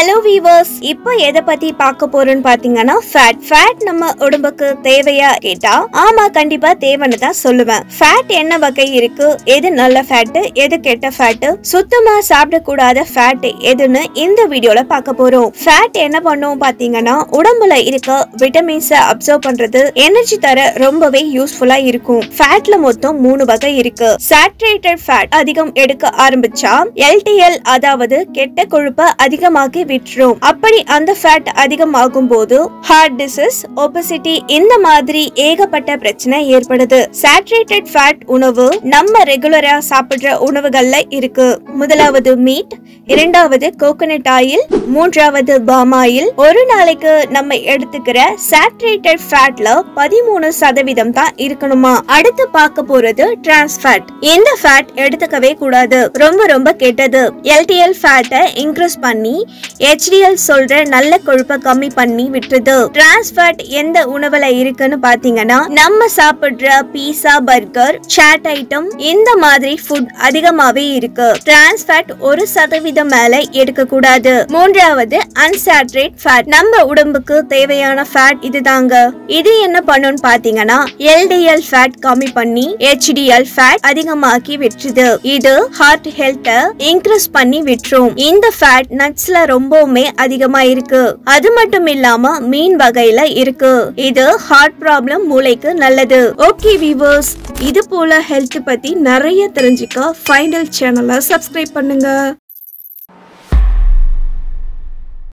hello viewers இப்போ எதை பத்தி பார்க்க போறோம்னு பாத்தீங்கன்னா ஃபேட் ஃபேட் நம்ம உடம்புக்கு தேவையா கேட்டா ஆமா கண்டிப்பா தேவைன்னு தான் சொல்லுவேன் ஃபேட் என்ன வகை இருக்கு எது நல்ல ஃபேட் எது கெட்ட ஃபேட் சுத்தமா சாப்பிடக்கூடாத ஃபேட் எதுன்னு இந்த வீடியோல பார்க்க போறோம் ஃபேட் என்ன பண்ணும் பாத்தீங்கன்னா உடம்புல இருக்க விட்டமின்ஸை அப்சர்வ் பண்றது எனர்ஜி தர ரொம்பவே யூஸ்ஃபுல்லா இருக்கும் ஃபேட்ல மொத்தம் மூணு வகை இருக்கு சாச்சுரேட்டட் ஃபேட் அதிகம் எடுக்க ஆரம்பிச்சா எல்டிஎல் அதாவது கெட்ட கொழுப்பை அதிகமாக்கி விட்டுரும் அப்படி அந்த ஃபேட் அதிகமாகும் போது ஹார்ட் டிசீஸ் ஒபசிட்டி இந்த மாதிரி ஏகப்பட்ட பிரச்சனை ஏற்படுது சாச்சுரேட்டட் ஃபேட் உணவு நம்ம ரெகுலரா சாப்பிடுற உணவுகள்ல இருக்கு முதலாவது மீட் இரண்டாவது கோகனட் ஆயில் மூன்றாவது பாம் ஆயில் ஒரு நாளைக்கு நம்ம எடுத்துக்கிற சாச்சுரேட்டட் ஃபேட்ல பதிமூணு சதவீதம் தான் இருக்கணுமா அடுத்து பார்க்க போறது டிரான்ஸ் ஃபேட் இந்த ஃபேட் எடுத்துக்கவே கூடாது ரொம்ப ரொம்ப கெட்டது எல்டிஎல் ஃபேட்டை இன்க்ரீஸ் பண்ணி ஹெச்டிஎல் சொல்ற நல்ல கொழுப்பை கம்மி பண்ணி விட்டுருது டிரான்ஸ் ஃபேட் எந்த உணவுல இருக்குன்னு பாத்தீங்கன்னா நம்ம சாப்பிடுற பீஸா பர்கர் சாட் ஐட்டம் இந்த மாதிரி ஃபுட் அதிகமாவே இருக்கு டிரான்ஸ் ஃபேட் ஒரு சதவீதம் மேல எடுக்க கூடாது மூன்றாவது அன்சாச்சுரேட் ஃபேட் நம்ம உடம்புக்கு தேவையான ஃபேட் இதுதாங்க இது என்ன பண்ணுன்னு பாத்தீங்கன்னா எல்டிஎல் ஃபேட் கம்மி பண்ணி ஹெச்டிஎல் ஃபேட் அதிகமாக்கி விட்டுருது இது ஹார்ட் ஹெல்த்தை இன்க்ரீஸ் பண்ணி விட்டுரும் இந்த ஃபேட் நட்ஸ்ல ரொம்பவுமே அதிகமா இருக்கு அது மட்டும் இல்லாம மீன் வகையில இருக்கு இது ஹார்ட் ப்ராப்ளம் மூளைக்கு நல்லது ஓகே வீவர்ஸ் இது போல ஹெல்த் பத்தி நிறைய தெரிஞ்சுக்க ஃபைனல் சேனலை சப்ஸ்கிரைப் பண்ணுங்க